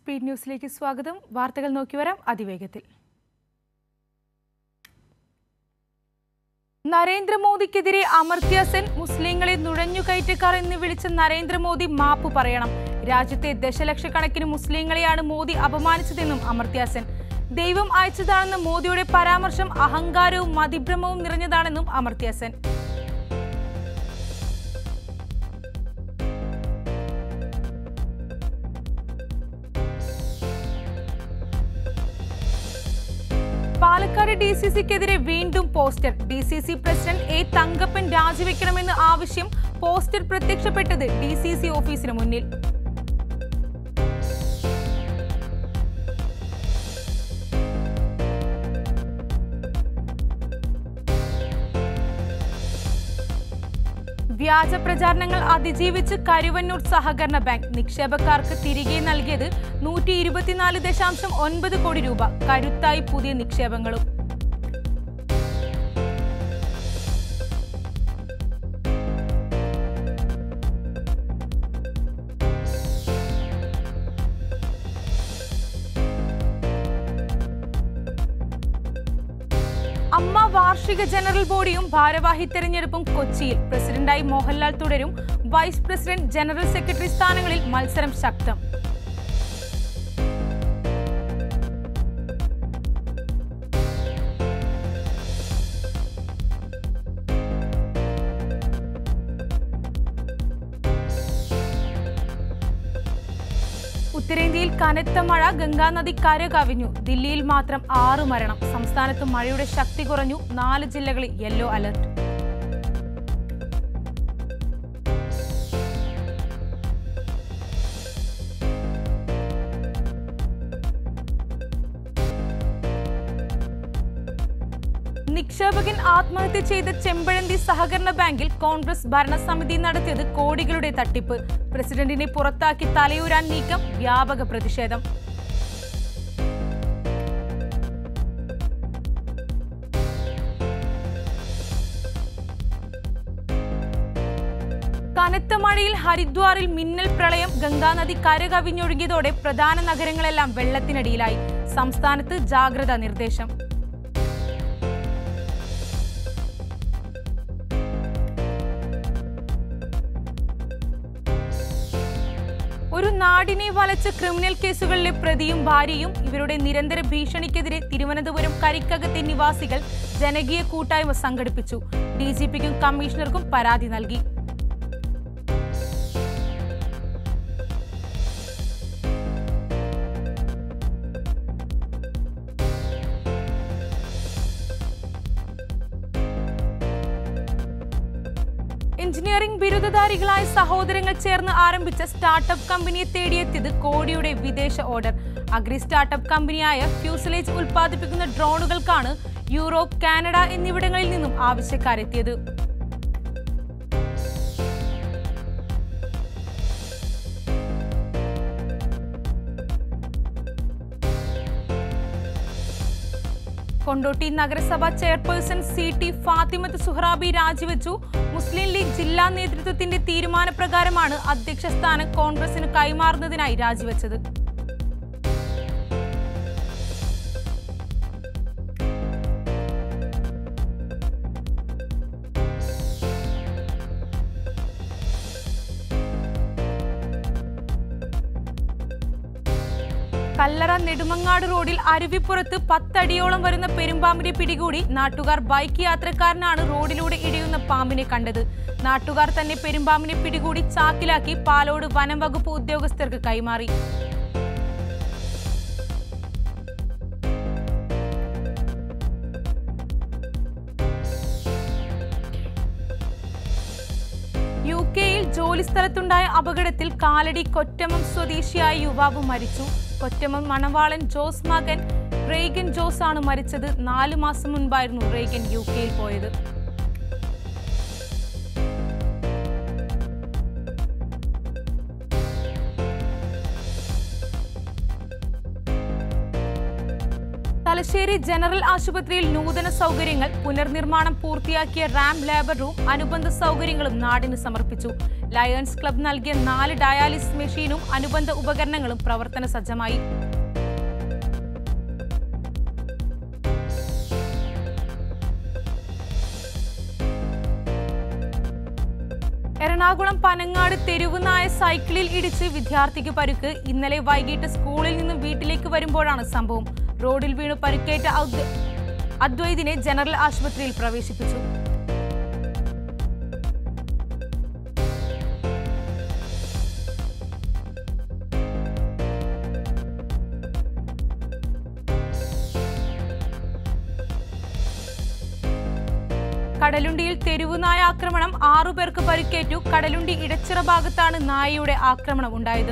speed ന്യൂസിലേക്ക് സ്വാഗതം വാർത്തകൾ നോക്കി വരാം അതിവേഗത്തിൽ നരേന്ദ്രമോദിക്കെതിരെ അമർത്യ സെൻ മുസ്ലിങ്ങളെ നുഴഞ്ഞുകയറ്റക്കാർ എന്ന് വിളിച്ച നരേന്ദ്രമോദി മാപ്പ് പറയണം രാജ്യത്തെ ദശലക്ഷക്കണക്കിന് മുസ്ലിങ്ങളെയാണ് മോദി അപമാനിച്ചതെന്നും അമർത്യ സെൻ ദൈവം അയച്ചതാണെന്ന മോദിയുടെ പരാമർശം അഹങ്കാരവും മതിഭ്രമവും നിറഞ്ഞതാണെന്നും അമർത്യ സെൻ പാലക്കാട് ഡി സി സിക്കെതിരെ വീണ്ടും poster D C C president A Thankappan രാജിവെക്കണമെന്ന് ആവശ്യം പോസ്റ്റർ പ്രത്യക്ഷപ്പെട്ടത് ഡി സി സി ഓഫീസിന് മുന്നിൽ വ്യാജ പ്രചാരണങ്ങൾ അതിജീവിച്ച് കരുവന്നൂർ സഹകരണ ബാങ്ക് നിക്ഷേപക്കാർക്ക് തിരികെ നൽകിയത് നൂറ്റി ഇരുപത്തിനാല് ദശാംശം ഒൻപത് കോടി രൂപ കരുത്തായി പുതിയ നിക്ഷേപങ്ങളും അമ്മ വാർഷിക ജനറൽ ബോഡിയും ഭാരവാഹി തെരഞ്ഞെടുപ്പും കൊച്ചിയിൽ പ്രസിഡന്റായി മോഹൻലാൽ തുടരും വൈസ് പ്രസിഡന്റ് ജനറൽ സെക്രട്ടറി സ്ഥാനങ്ങളിൽ മത്സരം ശക്തം ഉത്തരേന്ത്യയിൽ കനത്ത മഴ ഗംഗാനദി കര കവിഞ്ഞു ദില്ലിയിൽ മാത്രം ആറ് മരണം സംസ്ഥാനത്ത് മഴയുടെ ശക്തി കുറഞ്ഞു നാല് ജില്ലകളിൽ യെല്ലോ അലർട്ട് നിക്ഷേപകൻ ആത്മഹത്യ ചെയ്ത ചെമ്പഴന്തി സഹകരണ ബാങ്കിൽ കോൺഗ്രസ് ഭരണസമിതി നടത്തിയത് കോടികളുടെ തട്ടിപ്പ് പ്രസിഡന്റിനെ പുറത്താക്കി തലയൂരാൻ നീക്കം വ്യാപക പ്രതിഷേധം കനത്ത മഴയിൽ ഹരിദ്വാറിൽ മിന്നൽ പ്രളയം ഗംഗാനദി കരകവിഞ്ഞൊഴുകിയതോടെ പ്രധാന നഗരങ്ങളെല്ലാം വെള്ളത്തിനടിയിലായി സംസ്ഥാനത്ത് ജാഗ്രതാ നിർദ്ദേശം ഒരു നാടിനെ വലച്ച ക്രിമിനൽ കേസുകളിലെ പ്രതിയും ഭാര്യയും ഇവരുടെ നിരന്തര ഭീഷണിക്കെതിരെ തിരുവനന്തപുരം കരിക്കകത്തെ നിവാസികൾ ജനകീയ കൂട്ടായ്മ സംഘടിപ്പിച്ചു ഡി ജി പിക്കും കമ്മീഷണർക്കും പരാതി നൽകി എഞ്ചിനീയറിംഗ് ബിരുദധാരികളായ സഹോദരങ്ങൾ ചേർന്ന് ആരംഭിച്ച സ്റ്റാർട്ടപ്പ് കമ്പനിയെ തേടിയെത്തിയത് കോടിയുടെ വിദേശ ഓർഡർ അഗ്രി സ്റ്റാർട്ടപ്പ് കമ്പനിയായ ഫ്യൂസലേജ് ഉൽപ്പാദിപ്പിക്കുന്ന ഡ്രോണുകൾക്കാണ് യൂറോപ്പ് കാനഡ എന്നിവിടങ്ങളിൽ നിന്നും ആവശ്യക്കാരെത്തിയത് കൊണ്ടോട്ടി നഗരസഭ chairperson C T Fathimath Suharabi രാജിവെച്ചു മുസ്ലിം ലീഗ് ജില്ലാ നേതൃത്വത്തിന്റെ തീരുമാനപ്രകാരമാണ് അധ്യക്ഷ സ്ഥാനം കോൺഗ്രസിന് കൈമാറുന്നതിനായി രാജിവെച്ചത് കല്ലറ നെടുമങ്ങാട് റോഡിൽ അരുവിപ്പുറത്ത് പത്തടിയോളം വരുന്ന പെരുമ്പാമ്പിനെ പിടികൂടി നാട്ടുകാർ ബൈക്ക് യാത്രക്കാരനാണ് റോഡിലൂടെ ഇടിയുന്ന പാമ്പിനെ കണ്ടത് നാട്ടുകാർ തന്നെ പെരുമ്പാമ്പിനെ പിടികൂടി ചാക്കിലാക്കി പാലോട് വനം വകുപ്പ് ഉദ്യോഗസ്ഥർക്ക് കൈമാറി യു കെയിൽ ജോലിസ്ഥലത്തുണ്ടായ അപകടത്തിൽ കാലടി കൊറ്റമം സ്വദേശിയായ യുവാവ് മരിച്ചു കൊറ്റമം മണവാളൻ ജോസ് മകൻ റേഗൻ ജോസ് ആണ് മരിച്ചത് നാലു മാസം മുൻപായിരുന്നു റേഗൻ യു കെയിൽ പോയത് തലശ്ശേരി ജനറൽ ആശുപത്രിയിൽ നൂതന സൗകര്യങ്ങൾ പുനർനിർമ്മാണം പൂർത്തിയാക്കിയ റാം ലേബർ റൂം അനുബന്ധ സൗകര്യങ്ങളും നാടിന് സമർപ്പിച്ചു ലയൺസ് ക്ലബ് നൽകിയ നാല് ഡയാലിസിസ് മെഷീനും അനുബന്ധ ഉപകരണങ്ങളും പ്രവർത്തന സജ്ജമായി എറണാകുളം പനങ്ങാട് തെരുവുനായ സൈക്കിളിൽ ഇടിച്ച് വിദ്യാർത്ഥിക്ക് പരുക്ക് ഇന്നലെ വൈകിട്ട് സ്കൂളിൽ നിന്നും വീട്ടിലേക്ക് വരുമ്പോഴാണ് സംഭവം റോഡിൽ വീണ് പരുക്കേറ്റ ഔദ്- അദ്വൈതിനെ ജനറൽ ആശുപത്രിയിൽ പ്രവേശിപ്പിച്ചു കടലുണ്ടിയിൽ തെരുവുനായ ആക്രമണം ആറുപേർക്ക് പരിക്കേറ്റു കടലുണ്ടി ഇടച്ചിറ ഭാഗത്താണ് നായയുടെ ആക്രമണം ഉണ്ടായത്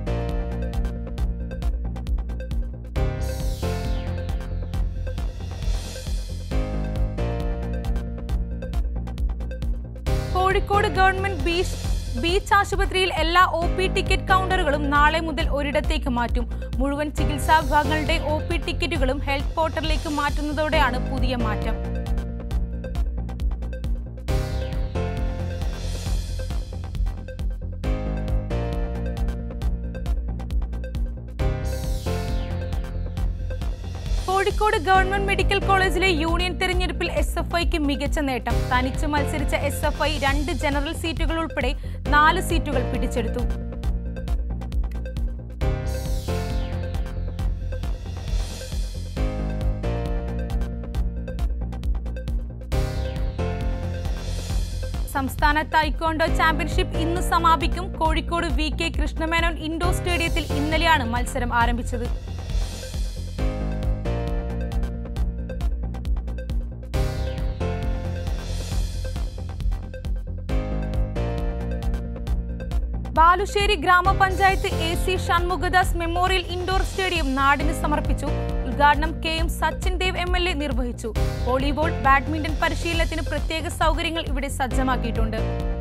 കോഴിക്കോട് ഗവൺമെന്റ് ബീച്ച് ബീച്ച് ആശുപത്രിയിൽ എല്ലാ ഒ പി ടിക്കറ്റ് കൗണ്ടറുകളും നാളെ മുതൽ ഒരിടത്തേക്ക് മാറ്റും മുഴുവൻ ചികിത്സാ വിഭാഗങ്ങളുടെ ഒ പി ടിക്കറ്റുകളും ഹെൽത്ത് പോർട്ടലിലേക്ക് മാറ്റുന്നതോടെയാണ് പുതിയ മാറ്റം കോഴിക്കോട് ഗവൺമെന്റ് മെഡിക്കൽ കോളേജിലെ യൂണിയൻ തെരഞ്ഞെടുപ്പിൽ എസ് എഫ് ഐക്ക് മികച്ച നേട്ടം തനിച്ച് മത്സരിച്ച എസ് എഫ് ഐ രണ്ട് ജനറൽ സീറ്റുകൾ ഉൾപ്പെടെ നാല് സീറ്റുകൾ പിടിച്ചെടുത്തു സംസ്ഥാന തൈക്കോണ്ടോ ചാമ്പ്യൻഷിപ്പ് ഇന്ന് സമാപിക്കും Kozhikode V K Krishna Menon indoor സ്റ്റേഡിയത്തിൽ ഇന്നലെയാണ് മത്സരം ആരംഭിച്ചത് ബാലുശ്ശേരി ഗ്രാമപഞ്ചായത്ത് A C Shanmughadas memorial indoor stadium നാടിന് സമർപ്പിച്ചു ഉദ്ഘാടനം K M Sachin Dev M L A നിർവഹിച്ചു വോളിബോൾ ബാഡ്മിന്റൺ പരിശീലനത്തിന് പ്രത്യേക സൗകര്യങ്ങൾ ഇവിടെ സജ്ജമാക്കിയിട്ടുണ്ട്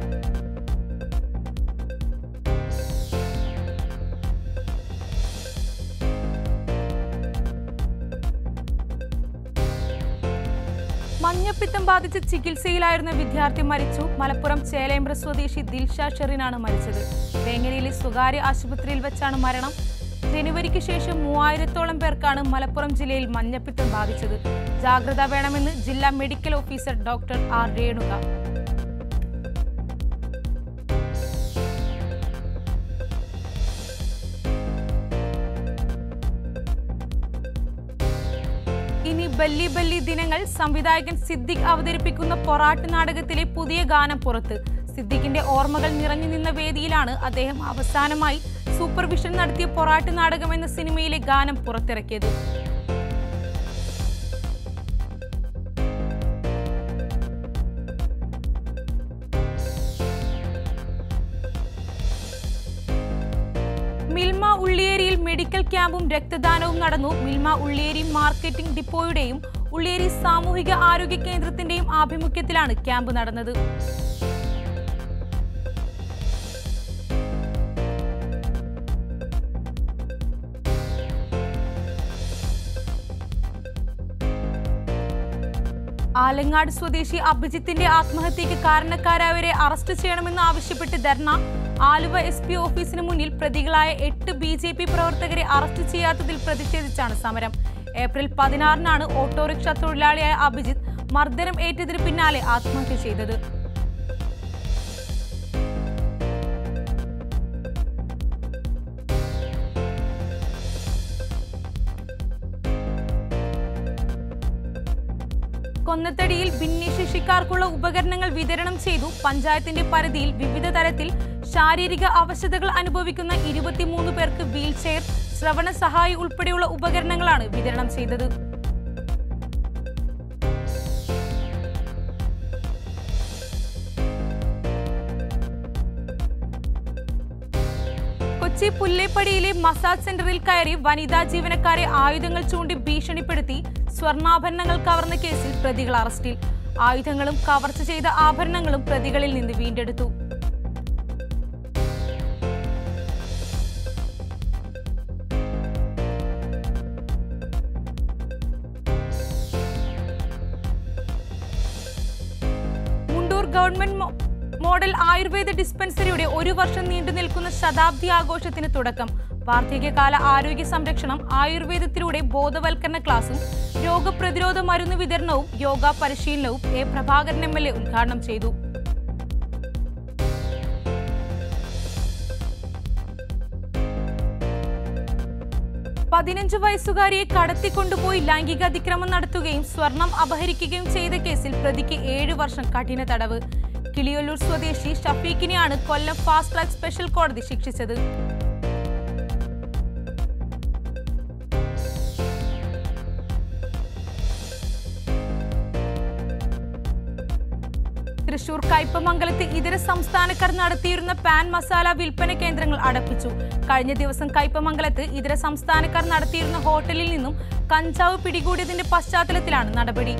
മഞ്ഞപ്പിത്തം ബാധിച്ച് ചികിത്സയിലായിരുന്ന വിദ്യാർത്ഥി മരിച്ചു മലപ്പുറം ചേലേമ്പ്ര സ്വദേശി ദിൽഷ ഷെറിനാണ് മരിച്ചത് വേങ്ങരയിലെ സ്വകാര്യ ആശുപത്രിയിൽ വെച്ചാണ് മരണം ജനുവരിക്ക് ശേഷം മൂവായിരത്തോളം പേർക്കാണ് മലപ്പുറം ജില്ലയിൽ മഞ്ഞപ്പിത്തം ബാധിച്ചത് ജാഗ്രത വേണമെന്ന് ജില്ലാ medical officer doctor R Renuka ഇനി ബല്ലി ബല്ലി ദിനങ്ങൾ സംവിധായകൻ സിദ്ദിഖ് അവതരിപ്പിക്കുന്ന പൊറാട്ട് നാടകത്തിലെ പുതിയ ഗാനം പുറത്ത് സിദ്ദിഖിന്റെ ഓർമ്മകൾ നിറഞ്ഞു നിന്ന വേദിയിലാണ് അദ്ദേഹം അവസാനമായി സൂപ്പർവിഷൻ നടത്തിയ പൊറാട്ട് നാടകം എന്ന സിനിമയിലെ ഗാനം പുറത്തിറക്കിയത് മിൽമ ഉള്ളിയേരിയിൽ മെഡിക്കൽ ക്യാമ്പും രക്തദാനവും നടന്നു മിൽമ ഉള്ളിയേരി മാർക്കറ്റിംഗ് ഡിപ്പോയുടെയും ഉള്ളിയേരി സാമൂഹിക ആരോഗ്യ കേന്ദ്രത്തിന്റെയും ആഭിമുഖ്യത്തിലാണ് ക്യാമ്പ് നടന്നത് ആലങ്ങാട് സ്വദേശി അഭിജിത്തിന്റെ ആത്മഹത്യക്ക് കാരണക്കാരായവരെ അറസ്റ്റ് ചെയ്യണമെന്ന് ആവശ്യപ്പെട്ട് ധർണ ആലുവ എസ് പി ഓഫീസിന് മുന്നിൽ പ്രതികളായ എട്ട് ബി ജെ പി പ്രവർത്തകരെ അറസ്റ്റ് ചെയ്യാത്തതിൽ പ്രതിഷേധിച്ചാണ് സമരം ഏപ്രിൽ പതിനാറിനാണ് ഓട്ടോറിക്ഷ തൊഴിലാളിയായ അഭിജിത്ത് മർദ്ദനം ഏറ്റതിന് പിന്നാലെ ആത്മഹത്യ ചെയ്തത് കൊന്നത്തടിയിൽ ഭിന്നശേഷിക്കാർക്കുള്ള ഉപകരണങ്ങൾ വിതരണം ചെയ്തു പഞ്ചായത്തിന്റെ പരിധിയിൽ വിവിധ തരത്തിൽ ശാരീരിക അവശതകൾ അനുഭവിക്കുന്ന ഇരുപത്തിമൂന്ന് പേർക്ക് വീൽചെയർ ശ്രവണ സഹായി ഉൾപ്പെടെയുള്ള ഉപകരണങ്ങളാണ് വിതരണം ചെയ്തത് കൊച്ചി പുല്ലേപ്പടിയിലെ മസാജ് സെന്ററിൽ കയറി വനിതാ ജീവനക്കാരെ ആയുധങ്ങൾ ചൂണ്ടി ഭീഷണിപ്പെടുത്തി സ്വർണ്ണാഭരണങ്ങൾ കവർന്ന കേസിൽ പ്രതികൾ അറസ്റ്റിൽ ആയുധങ്ങളും കവർച്ച ചെയ്ത ആഭരണങ്ങളും പ്രതികളിൽ നിന്ന് വീണ്ടെടുത്തു മുണ്ടൂർ ഗവൺമെന്റ് മോ- മോഡൽ ആയുർവേദ ഡിസ്പെൻസറിയുടെ ഒരു വർഷം നീണ്ടു നിൽക്കുന്ന ശതാബ്ദി ആഘോഷത്തിന് തുടക്കം വാർദ്ധക്യകാല ആരോഗ്യ സംരക്ഷണം ആയുർവേദത്തിലൂടെ ബോധവൽക്കരണ ക്ലാസും രോഗപ്രതിരോധ മരുന്ന് വിതരണവും യോഗ പരിശീലനവും A Prabhakaran M L A ഉദ്ഘാടനം ചെയ്തു പതിനഞ്ച് വയസ്സുകാരിയെ കടത്തിക്കൊണ്ടുപോയി ലൈംഗിക അതിക്രമം നടത്തുകയും സ്വർണം അപഹരിക്കുകയും ചെയ്ത കേസിൽ പ്രതിക്ക് ഏഴ് വർഷം കഠിന തടവ് കിളിയല്ലൂർ സ്വദേശി ഷഫീഖിനെയാണ് കൊല്ലം ഫാസ്റ്റ് ട്രാക്ക് സ്പെഷ്യൽ കോടതി ശിക്ഷിച്ചത് തൃശൂർ കയ്പമംഗലത്ത് ഇതര സംസ്ഥാനക്കാർ നടത്തിയിരുന്ന പാൻ മസാല വിൽപ്പന കേന്ദ്രങ്ങൾ അടപ്പിച്ചു കഴിഞ്ഞ ദിവസം കയ്പമംഗലത്ത് ഇതര സംസ്ഥാനക്കാർ നടത്തിയിരുന്ന ഹോട്ടലിൽ നിന്നും കഞ്ചാവ് പിടികൂടിയതിന്റെ പശ്ചാത്തലത്തിലാണ് നടപടി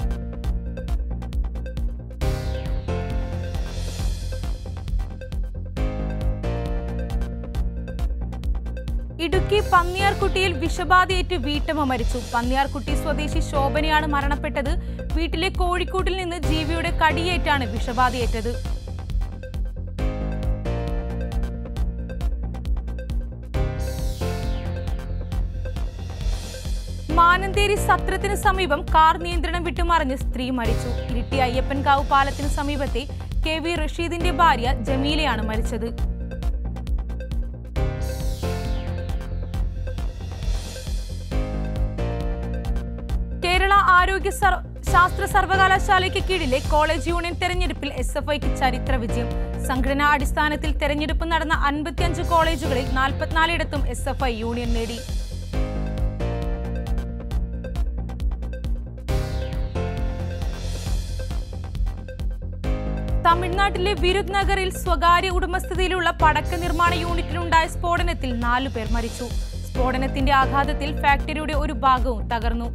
ഇടുക്കി പന്നിയാർകുട്ടിയിൽ വിഷബാധയേറ്റ് വീട്ടമ്മ മരിച്ചു പന്നിയാർകുട്ടി സ്വദേശി ശോഭനയാണ് മരണപ്പെട്ടത് വീട്ടിലെ കോഴിക്കൂട്ടിൽ നിന്ന് ജീവിയുടെ കടിയേറ്റാണ് വിഷബാധയേറ്റത് മാനന്തേരി സത്രത്തിന് സമീപം കാർ നിയന്ത്രണം വിട്ടുമറിഞ്ഞ് സ്ത്രീ മരിച്ചു ഇരിട്ടി അയ്യപ്പൻകാവ് പാലത്തിന് സമീപത്തെ കെ വി റഷീദിന്റെ ഭാര്യ ജമീലയാണ് മരിച്ചത് കേരള ആരോഗ്യ സർ- ശാസ്ത്ര സർവകലാശാലയ്ക്ക് കീഴിലെ കോളേജ് യൂണിയൻ തെരഞ്ഞെടുപ്പിൽ എസ് എഫ് ഐക്ക് ചരിത്ര വിജയം സംഘടനാ അടിസ്ഥാനത്തിൽ തെരഞ്ഞെടുപ്പ് നടന്ന അൻപത്തിയഞ്ച് കോളേജുകളിൽ നാൽപ്പത്തിനാലിടത്തും എസ് എഫ് ഐ യൂണിയൻ നേടി തമിഴ്നാട്ടിലെ വിരുദ് നഗറിൽ സ്വകാര്യ ഉടമസ്ഥതയിലുള്ള പടക്ക നിർമ്മാണ യൂണിറ്റിലുണ്ടായ സ്ഫോടനത്തിൽ നാലു പേർ മരിച്ചു സ്ഫോടനത്തിന്റെ ആഘാതത്തിൽ ഫാക്ടറിയുടെ ഒരു ഭാഗവും തകർന്നു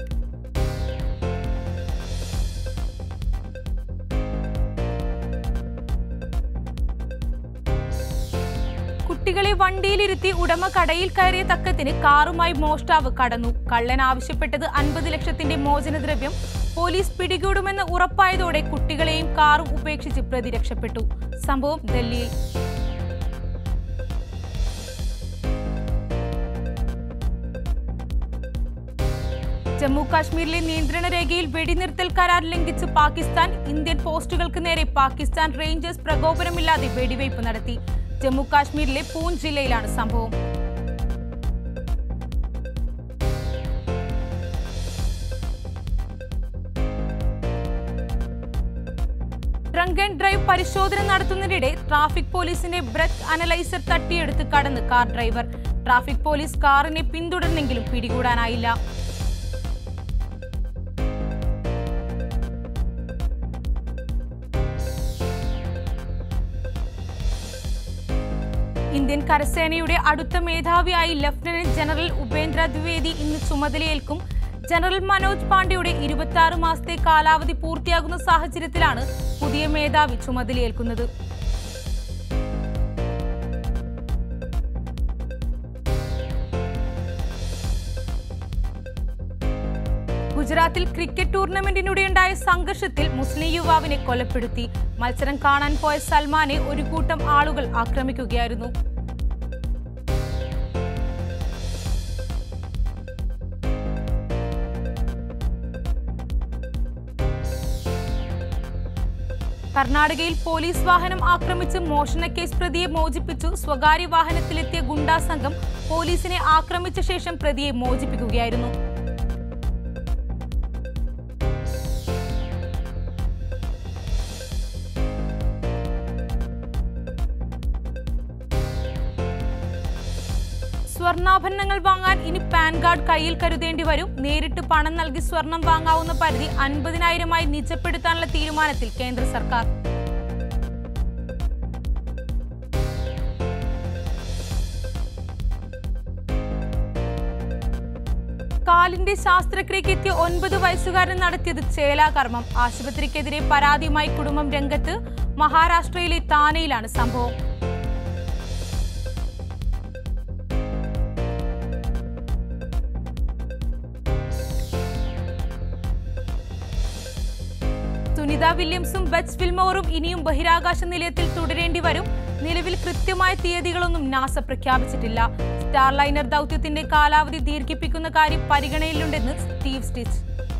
കുട്ടികളെ വണ്ടിയിലിരുത്തി ഉടമ കടയിൽ കയറിയ തക്കത്തിന് കാറുമായി മോഷ്ടാവ് കടന്നു കള്ളൻ ആവശ്യപ്പെട്ടത് അൻപത് ലക്ഷത്തിന്റെ മോചനദ്രവ്യം പോലീസ് പിടികൂടുമെന്ന് ഉറപ്പായതോടെ കുട്ടികളെയും കാറും ഉപേക്ഷിച്ച് പ്രതി രക്ഷപ്പെട്ടു സംഭവം ഡൽഹിയിൽ ജമ്മു കാശ്മീരിലെ നിയന്ത്രണ രേഖയിൽ വെടിനിർത്തൽ കരാർ ലംഘിച്ച് പാകിസ്ഥാൻ ഇന്ത്യൻ പോസ്റ്റുകൾക്ക് നേരെ പാകിസ്ഥാൻ റേഞ്ചേഴ്സ് പ്രകോപനമില്ലാതെ വെടിവയ്പ് നടത്തി ജമ്മു കാശ്മീരിലെ പൂഞ്ച് ജില്ലയിലാണ് സംഭവം ഡ്രങ്ക് ആൻഡ് ഡ്രൈവ് പരിശോധന നടത്തുന്നതിനിടെ ട്രാഫിക് പോലീസിന്റെ ബ്രത്ത് അനലൈസർ തട്ടിയെടുത്ത് കടന്ന് കാർ ഡ്രൈവർ ട്രാഫിക് പോലീസ് കാറിനെ പിന്തുടർന്നെങ്കിലും പിടികൂടാനായില്ല ഇന്ത്യൻ കരസേനയുടെ അടുത്ത മേധാവിയായി ലഫ്റ്റനന്റ് ജനറൽ ഉപേന്ദ്ര ദ്വിവേദി ഇന്ന് ചുമതലയേൽക്കും ജനറൽ മനോജ് പാണ്ഡെയുടെ ഇരുപത്തി ആറ് മാസത്തെ കാലാവധി പൂർത്തിയാകുന്ന സാഹചര്യത്തിലാണ് പുതിയ മേധാവി ചുമതലയേൽക്കുന്നത് ഗുജറാത്തിൽ ക്രിക്കറ്റ് ടൂർണമെന്റിനിടെയുണ്ടായ സംഘർഷത്തിൽ മുസ്ലിം യുവാവിനെ കൊലപ്പെടുത്തി മത്സരം കാണാൻ പോയ സൽമാനെ ഒരു കൂട്ടം ആളുകൾ ആക്രമിക്കുകയായിരുന്നു കർണാടകയിൽ പോലീസ് വാഹനം ആക്രമിച്ച് മോഷണക്കേസ് പ്രതിയെ മോചിപ്പിച്ചു സ്വകാര്യ വാഹനത്തിലെത്തിയ ഗുണ്ടാ സംഘം പോലീസിനെ ആക്രമിച്ച ശേഷം പ്രതിയെ മോചിപ്പിക്കുകയായിരുന്നു സ്വർണ്ണാഭരണങ്ങൾ വാങ്ങാൻ ഇനി പാൻ കാർഡ് കയ്യിൽ കരുതേണ്ടി വരും നേരിട്ട് പണം നൽകി സ്വർണം വാങ്ങാവുന്ന പരിധി അൻപതിനായിരമായി നിജപ്പെടുത്താനുള്ള തീരുമാനത്തിൽ കേന്ദ്ര സർക്കാർ കാലിന്റെ ശാസ്ത്രക്രിയയ്ക്ക് എത്തിയ ഒൻപത് വയസ്സുകാരൻ നടത്തിയത് ചേലാകർമ്മം ആശുപത്രിക്കെതിരെ പരാതിയുമായി കുടുംബം രംഗത്ത് മഹാരാഷ്ട്രയിലെ താനെയിലാണ് സംഭവം സ്മിത വില്യംസും ബച്ച് ഫിൽമോറും ഇനിയും ബഹിരാകാശ നിലയത്തിൽ തുടരേണ്ടി വരും നിലവിൽ കൃത്യമായ തീയതികളൊന്നും നാസ പ്രഖ്യാപിച്ചിട്ടില്ല സ്റ്റാർലൈനർ ദൗത്യത്തിന്റെ കാലാവധി ദീർഘിപ്പിക്കുന്ന കാര്യം പരിഗണനയിലുണ്ടെന്ന് സ്റ്റീവ് സ്റ്റിച്ച്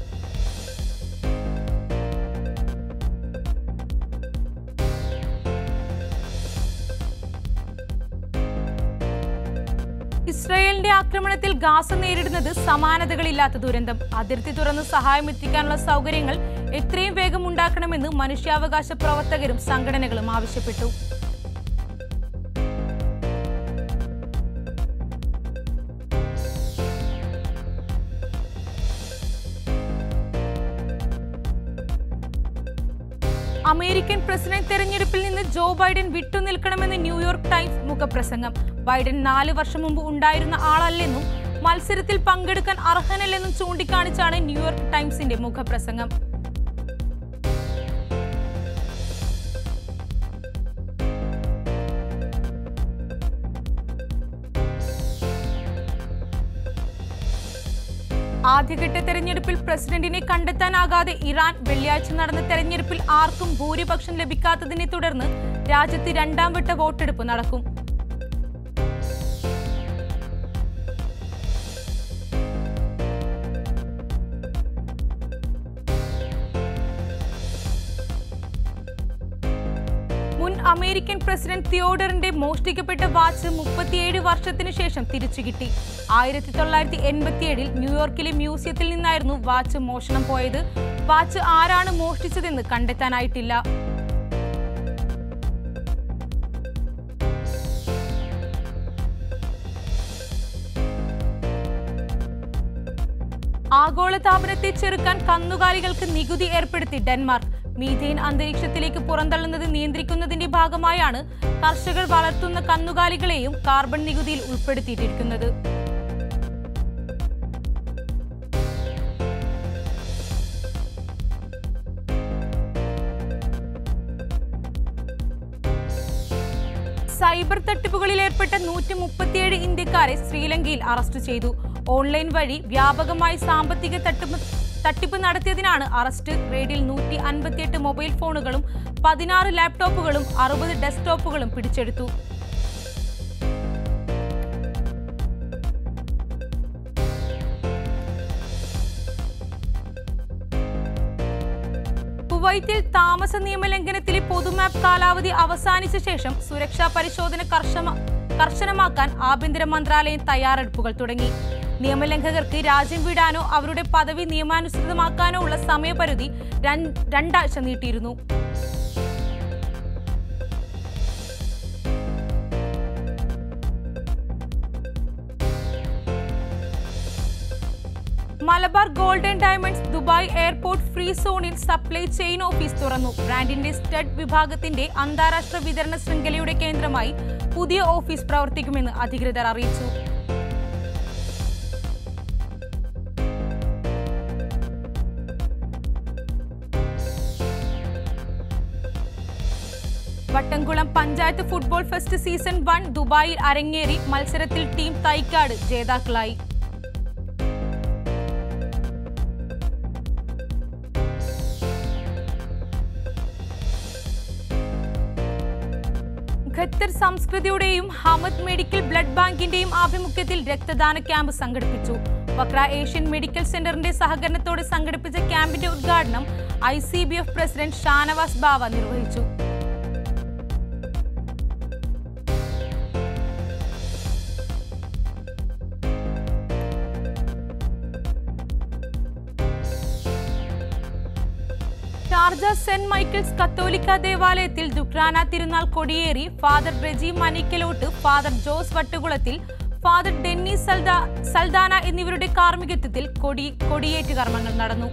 ഇസ്രായേലിന്റെ ആക്രമണത്തിൽ ഗാസ നേരിടുന്നത് സമാനതകളില്ലാത്ത ദുരന്തം അതിർത്തി തുറന്ന് സഹായം എത്തിക്കാനുള്ള സൗകര്യങ്ങൾ എത്രയും വേഗം ഉണ്ടാക്കണമെന്ന് മനുഷ്യാവകാശ പ്രവർത്തകരും സംഘടനകളും ആവശ്യപ്പെട്ടു അമേരിക്കൻ പ്രസിഡന്റ് തെരഞ്ഞെടുപ്പിൽ നിന്ന് ജോ ബൈഡൻ വിട്ടുനിൽക്കണമെന്ന് ന്യൂയോർക്ക് ടൈംസ് മുഖപ്രസംഗം ബൈഡൻ നാല് വർഷം മുമ്പ് ഉണ്ടായിരുന്ന ആളല്ലെന്നും മത്സരത്തിൽ പങ്കെടുക്കാൻ അർഹനല്ലെന്നും ചൂണ്ടിക്കാണിച്ചാണ് ന്യൂയോർക്ക് ടൈംസിന്റെ മുഖപ്രസംഗം ആദ്യഘട്ട തെരഞ്ഞെടുപ്പിൽ പ്രസിഡന്റിനെ കണ്ടെത്താനാകാതെ ഇറാൻ വെള്ളിയാഴ്ച നടന്ന തെരഞ്ഞെടുപ്പിൽ ആർക്കും ഭൂരിപക്ഷം ലഭിക്കാത്തതിനെ തുടർന്ന് രാജ്യത്ത് രണ്ടാം വട്ട വോട്ടെടുപ്പ് നടക്കും മുൻ അമേരിക്കൻ പ്രസിഡന്റ് തിയോഡറിന്റെ മോഷ്ടിക്കപ്പെട്ട വാച്ച് മുപ്പത്തിയേഴ് വർഷത്തിനു ശേഷം തിരിച്ചു കിട്ടി ആയിരത്തി തൊള്ളായിരത്തി എൺപത്തിയേഴിൽ ന്യൂയോർക്കിലെ മ്യൂസിയത്തിൽ നിന്നായിരുന്നു വാച്ച് മോഷണം പോയത് വാച്ച് ആരാണ് മോഷ്ടിച്ചതെന്ന് കണ്ടെത്താനായിട്ടില്ല ആഗോളതാപനത്തെ ചെറുക്കാൻ കന്നുകാലികൾക്ക് നികുതി ഏർപ്പെടുത്തി ഡെൻമാർക്ക് മീഥെയിൻ അന്തരീക്ഷത്തിലേക്ക് പുറന്തള്ളുന്നത് നിയന്ത്രിക്കുന്നതിന്റെ ഭാഗമായാണ് കർഷകർ വളർത്തുന്ന കന്നുകാലികളെയും കാർബൺ നികുതിയിൽ ഉൾപ്പെടുത്തിയിട്ടിരിക്കുന്നത് സൈബർ തട്ടിപ്പുകളിൽ ഏർപ്പെട്ട നൂറ്റി മുപ്പത്തിയേഴ് ഇന്ത്യക്കാരെ ശ്രീലങ്കയിൽ അറസ്റ്റ് ചെയ്തു ഓൺലൈൻ വഴി വ്യാപകമായി സാമ്പത്തിക തട്ടിപ്പ് തട്ടിപ്പ് നടത്തിയതിനാണ് അറസ്റ്റ് റെയ്ഡിൽ നൂറ്റി അൻപത്തിയെട്ട് മൊബൈൽ ഫോണുകളും പതിനാറ് ലാപ്ടോപ്പുകളും അറുപത് ഡെസ്ക്ടോപ്പുകളും പിടിച്ചെടുത്തു കുവൈത്തിൽ താമസ നിയമലംഘനത്തിലെ പൊതുമാപ്പ് കാലാവധി അവസാനിച്ച ശേഷം സുരക്ഷാ പരിശോധന കർശന കർശനമാക്കാൻ ആഭ്യന്തര മന്ത്രാലയം തയ്യാറെടുപ്പുകൾ തുടങ്ങി നിയമലംഘകർക്ക് രാജ്യം വിടാനോ അവരുടെ പദവി നിയമാനുസൃതമാക്കാനോ ഉള്ള സമയപരിധി രൺ- രണ്ടാഴ്ച നീട്ടിയിരുന്നു Malabar golden diamonds Dubai airport free സോണിൽ സപ്ലൈ ചെയിൻ ഓഫീസ് തുറന്നു ബ്രാൻഡിന്റെ സ്റ്റഡ് വിഭാഗത്തിന്റെ അന്താരാഷ്ട്ര വിതരണ ശൃംഖലയുടെ കേന്ദ്രമായി പുതിയ ഓഫീസ് പ്രവർത്തിക്കുമെന്ന് അധികൃതർ അറിയിച്ചു Vattamkulam panchayat football fest season one ദുബായിൽ അരങ്ങേറി മത്സരത്തിൽ ടീം തൈക്കാട് ജേതാക്കളായി ഖത്തർ സംസ്കൃതിയുടെയും ഹമദ് മെഡിക്കൽ ബ്ലഡ് ബാങ്കിന്റെയും ആഭിമുഖ്യത്തിൽ രക്തദാന ക്യാമ്പ് സംഘടിപ്പിച്ചു വക്ര ഏഷ്യൻ മെഡിക്കൽ സെന്ററിന്റെ സഹകരണത്തോടെ സംഘടിപ്പിച്ച ക്യാമ്പിന്റെ ഉദ്ഘാടനം I C B F president Shanavas Bava നിർവഹിച്ചു ഷാർജ സെന്റ് മൈക്കിൾസ് കത്തോലിക്ക ദേവാലയത്തിൽ ദുക്രാന തിരുനാൾ കൊടിയേറി father Reji Manikkalot father Jose Vattukulathil father Denny സൽദ സൽദാന എന്നിവരുടെ കാർമ്മികത്വത്തിൽ കൊടി കൊടിയേറ്റ് കർമ്മങ്ങൾ നടന്നു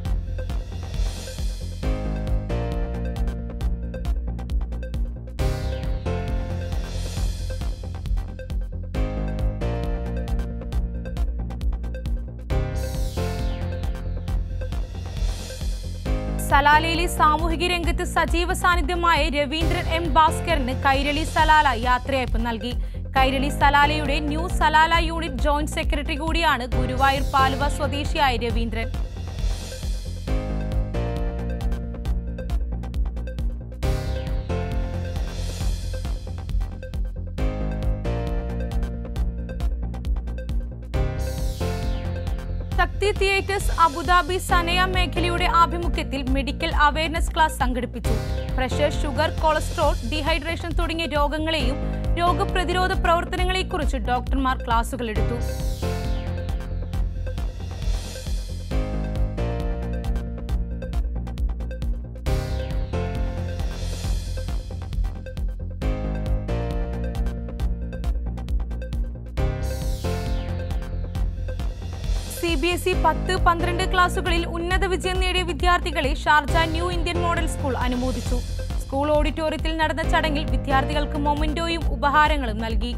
സലാലയിലെ സാമൂഹിക രംഗത്ത് സജീവ സാന്നിധ്യമായ രവീന്ദ്രൻ എം ഭാസ്കറിന് കൈരളി സലാല യാത്രയയപ്പ് നൽകി കൈരളി സലാലയുടെ new Salalah unit joint secretary കൂടിയാണ് ഗുരുവായൂർ പാലുവ സ്വദേശിയായ Raveendran Shakthi theatres Abu Dhabi Sanaya മേഖലയുടെ ആഭിമുഖ്യത്തിൽ മെഡിക്കൽ അവയർനെസ് ക്ലാസ് സംഘടിപ്പിച്ചു പ്രഷർ ഷുഗർ കൊളസ്ട്രോൾ ഡീഹൈഡ്രേഷൻ തുടങ്ങിയ രോഗങ്ങളെയും രോഗപ്രതിരോധ പ്രവർത്തനങ്ങളെക്കുറിച്ച് ഡോക്ടർമാർ ക്ലാസുകൾ എടുത്തു സി ബി എസ് ഇ പത്ത് പന്ത്രണ്ട് ക്ലാസുകളിൽ ഉന്നത വിജയം നേടിയ വിദ്യാർത്ഥികളെ Sharjah new Indian model school അനുമോദിച്ചു സ്കൂൾ ഓഡിറ്റോറിയത്തിൽ നടന്ന ചടങ്ങിൽ വിദ്യാർത്ഥികൾക്ക് മൊമെന്റോയും ഉപഹാരങ്ങളും നൽകി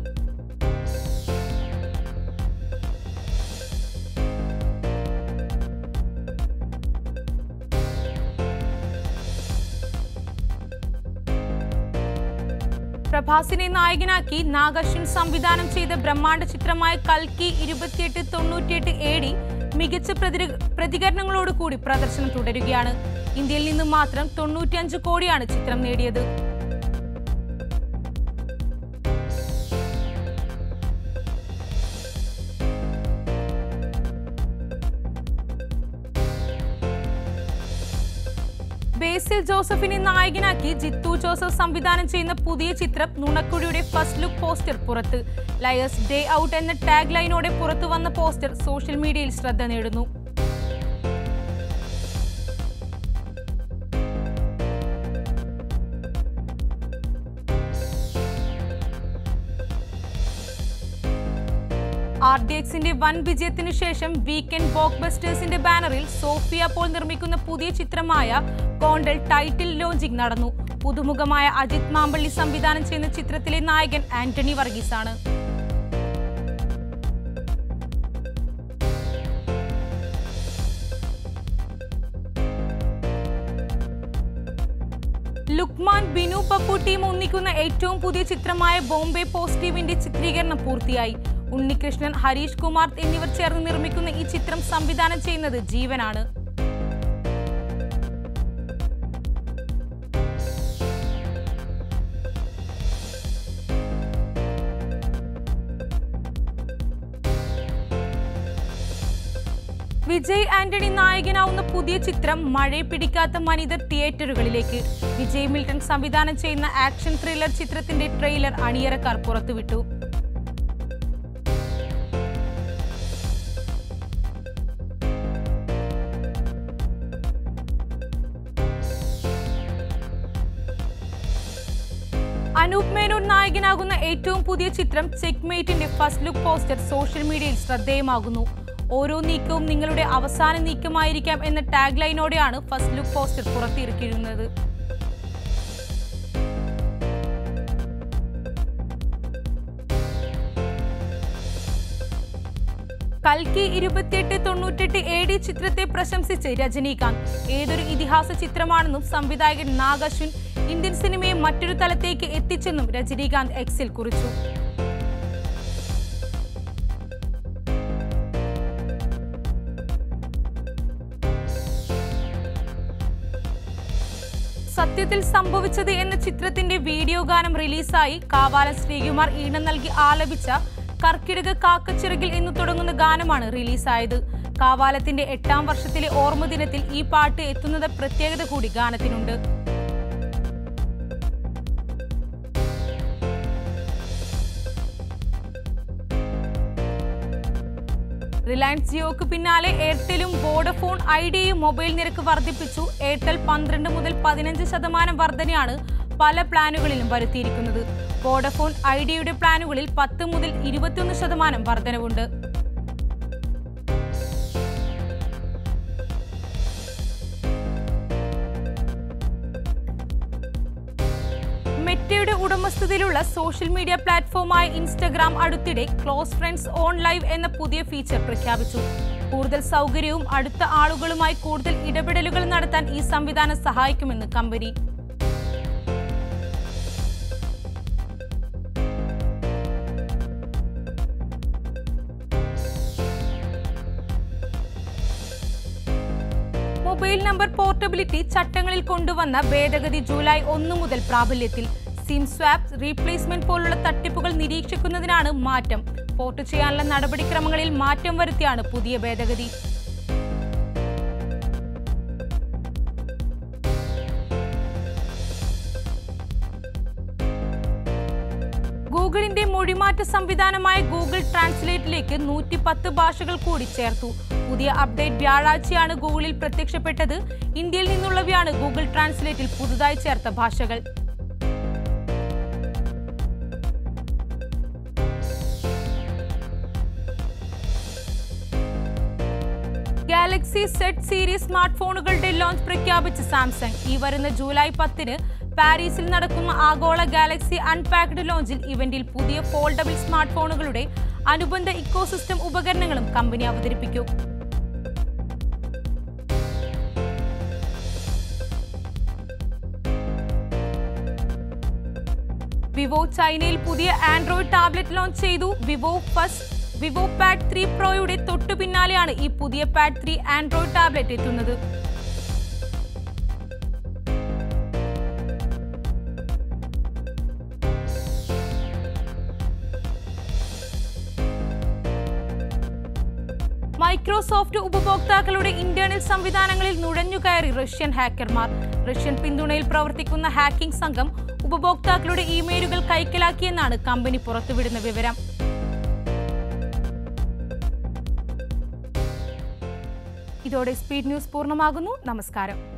പ്രഭാസിനെ നായകനാക്കി നാഗശ്വിൻ സംവിധാനം ചെയ്ത ബ്രഹ്മാണ്ഡ ചിത്രമായ കൽക്കി ഇരുപത്തിയെട്ട് തൊണ്ണൂറ്റിയെട്ട് എ ഡി മികച്ച പ്രതിര- പ്രതികരണങ്ങളോടുകൂടി പ്രദർശനം തുടരുകയാണ് ഇന്ത്യയിൽ നിന്ന് മാത്രം തൊണ്ണൂറ്റിയഞ്ച് കോടിയാണ് ചിത്രം നേടിയത് ബേസിൽ ജോസഫിനെ നായകനാക്കി ജിത്തു ജോസഫ് സംവിധാനം ചെയ്യുന്ന പുതിയ ചിത്രം നുണക്കുഴിയുടെ ഫസ്റ്റ് ലുക്ക് പോസ്റ്റർ പുറത്ത് ലയേഴ്സ് ഡേ ഔട്ട് എന്ന ടാഗ് ലൈനോടെ പുറത്തു വന്ന പോസ്റ്റർ സോഷ്യൽ മീഡിയയിൽ ശ്രദ്ധ നേടുന്നു ആർ ഡി എക്സിന്റെ വൻ വിജയത്തിനു ശേഷം വീക്കെൻഡ് ബോക്ക് ബസ്റ്റേഴ്സിന്റെ ബാനറിൽ സോഫിയ പോൾ നിർമ്മിക്കുന്ന പുതിയ ചിത്രമായ കോണ്ടൽ ടൈറ്റിൽ ലോഞ്ചിങ് നടന്നു പുതുമുഖമായ അജിത് മാമ്പള്ളി സംവിധാനം ചെയ്യുന്ന ചിത്രത്തിലെ നായകൻ ആന്റണി വർഗീസ് ആണ് ലുക്മാൻ ബിനു പപ്പു ടീം ഒന്നിക്കുന്ന ഏറ്റവും പുതിയ ചിത്രമായ ബോംബെ പോസിറ്റീവിന്റെ ചിത്രീകരണം പൂർത്തിയായി ഉണ്ണികൃഷ്ണൻ ഹരീഷ് കുമാർ എന്നിവർ ചേർന്ന് നിർമ്മിക്കുന്ന ഈ ചിത്രം സംവിധാനം ചെയ്യുന്നത് ജീവനാണ് വിജയ് ആന്റണി നായകനാവുന്ന പുതിയ ചിത്രം മഴയെ പിടിക്കാത്ത മനിതർ തിയേറ്ററുകളിലേക്ക് വിജയ് മിൽട്ടൺ സംവിധാനം ചെയ്യുന്ന ആക്ഷൻ ത്രില്ലർ ചിത്രത്തിന്റെ ട്രെയിലർ അണിയറക്കാർ പുറത്തുവിട്ടു അനൂപ് മേനോൻ നായകനാകുന്ന ഏറ്റവും പുതിയ ചിത്രം ചെക്ക്മേറ്റിന്റെ ഫസ്റ്റ് ലുക്ക് പോസ്റ്റർ സോഷ്യൽ മീഡിയയിൽ ശ്രദ്ധേയമാകുന്നു ഓരോ നീക്കവും നിങ്ങളുടെ അവസാന നീക്കമായിരിക്കാം എന്ന ടാഗ് ലൈനോടെയാണ് ഫസ്റ്റ് ലുക്ക് പോസ്റ്റർ പുറത്തിറക്കിയിരുന്നത് കൽക്കി ഇരുപത്തിയെട്ട് തൊണ്ണൂറ്റെട്ട് എ ഡി ചിത്രത്തെ പ്രശംസിച്ച് രജനീകാന്ത് ഏതൊരു ഇതിഹാസ ചിത്രമാണെന്നും സംവിധായകൻ നാഗശ്വിൻ ഇന്ത്യൻ സിനിമയെ മറ്റൊരു തലത്തേക്ക് എത്തിച്ചെന്നും രജനീകാന്ത് എക്സിൽ കുറിച്ചു സത്യത്തിൽ സംഭവിച്ചത് എന്ന ചിത്രത്തിന്റെ വീഡിയോ ഗാനം റിലീസായി കാവാലം ശ്രീകുമാർ ഈണം നൽകി ആലപിച്ച കർക്കിടക കാക്കച്ചിറകിൽ എന്ന് തുടങ്ങുന്ന ഗാനമാണ് റിലീസായത് കാവാലത്തിന്റെ എട്ടാം വർഷത്തിലെ ഓർമ്മ ദിനത്തിൽ ഈ പാട്ട് എത്തുന്നത് പ്രത്യേകത കൂടി ഗാനത്തിനുണ്ട് റിലയൻസ് ജിയോക്ക് പിന്നാലെ എയർടെലും വോഡഫോൺ ഐഡിയയും മൊബൈൽ നിരക്ക് വർദ്ധിപ്പിച്ചു എയർടെൽ പന്ത്രണ്ട് മുതൽ പതിനഞ്ച് ശതമാനം വർധനയാണ് പല പ്ലാനുകളിലും വരുത്തിയിരിക്കുന്നത് വോഡഫോൺ ഐഡിയയുടെ പ്ലാനുകളിൽ പത്ത് മുതൽ ഇരുപത്തിയൊന്ന് ശതമാനം വർധനവുണ്ട് മെറ്റയുടെ ഉടമസ്ഥതയിലുള്ള സോഷ്യൽ മീഡിയ പ്ലാറ്റ്ഫോമായ ഇൻസ്റ്റഗ്രാം അടുത്തിടെ ക്ലോസ് ഫ്രണ്ട്സ് ഓൺ ലൈവ് എന്ന പുതിയ ഫീച്ചർ പ്രഖ്യാപിച്ചു കൂടുതൽ സൗകര്യവും അടുത്ത ആളുകളുമായി കൂടുതൽ ഇടപെടലുകൾ നടത്താൻ ഈ സംവിധാനം സഹായിക്കുമെന്ന് കമ്പനി മൊബൈൽ നമ്പർ പോർട്ടബിലിറ്റി ചട്ടങ്ങളിൽ കൊണ്ടുവന്ന ഭേദഗതി ജൂലൈ ഒന്ന് മുതൽ പ്രാബല്യത്തിൽ സിം സ്വാപ്പ് റീപ്ലേസ്മെന്റ് പോലുള്ള തട്ടിപ്പുകൾ നിരീക്ഷിക്കുന്നതിനാണ് മാറ്റം പോർട്ട് ചെയ്യാനുള്ള നടപടിക്രമങ്ങളിൽ മാറ്റം വരുത്തിയാണ് പുതിയ ഭേദഗതി ഗൂഗിളിന്റെ മൊഴിമാറ്റ സംവിധാനമായ ഗൂഗിൾ ട്രാൻസ്ലേറ്റിലേക്ക് നൂറ്റി പത്ത് ഭാഷകൾ കൂടി ചേർത്തു പുതിയ അപ്ഡേറ്റ് വ്യാഴാഴ്ചയാണ് ഗൂഗിളിൽ പ്രത്യക്ഷപ്പെട്ടത് ഇന്ത്യയിൽ നിന്നുള്ളവയാണ് ഗൂഗിൾ ട്രാൻസ്ലേറ്റിൽ പുതുതായി ചേർത്ത ഭാഷകൾ ഗാലക്സി സെറ്റ് സീരീസ് സ്മാർട്ട് ഫോണുകളുടെ ലോഞ്ച് പ്രഖ്യാപിച്ച് സാംസങ് ഈ വരുന്ന ജൂലൈ പത്തിന് പാരീസിൽ നടക്കുന്ന ആഗോള ഗാലക്സി അൺപാക്ഡ് ലോഞ്ചിൽ ഇവന്റിൽ പുതിയ ഫോൾഡബിൾ സ്മാർട്ട് ഫോണുകളുടെ അനുബന്ധ ഇക്കോസിസ്റ്റം ഉപകരണങ്ങളും കമ്പനി അവതരിപ്പിക്കും വിവോ ചൈനയിൽ പുതിയ ആൻഡ്രോയിഡ് ടാബ്ലറ്റ് ലോഞ്ച് ചെയ്തു Vivo first Vivo pad three പ്രോയുടെ തൊട്ടു പിന്നാലെയാണ് ഈ പുതിയ പാഡ് ത്രീ ആൻഡ്രോയിഡ് ടാബ്ലറ്റ് എത്തുന്നത് മൈക്രോസോഫ്റ്റ് ഉപഭോക്താക്കളുടെ ഇന്റേണൽ സംവിധാനങ്ങളിൽ നുഴഞ്ഞുകയറി റഷ്യൻ ഹാക്കർമാർ റഷ്യൻ പിന്തുണയിൽ പ്രവർത്തിക്കുന്ന ഹാക്കിംഗ് സംഘം ഉപഭോക്താക്കളുടെ ഇമെയിലുകൾ കൈക്കലാക്കിയെന്നാണ് കമ്പനി പുറത്തുവിടുന്ന വിവരം ഇതോടെ സ്പീഡ് ന്യൂസ് പൂർണ്ണമാകുന്നു നമസ്കാരം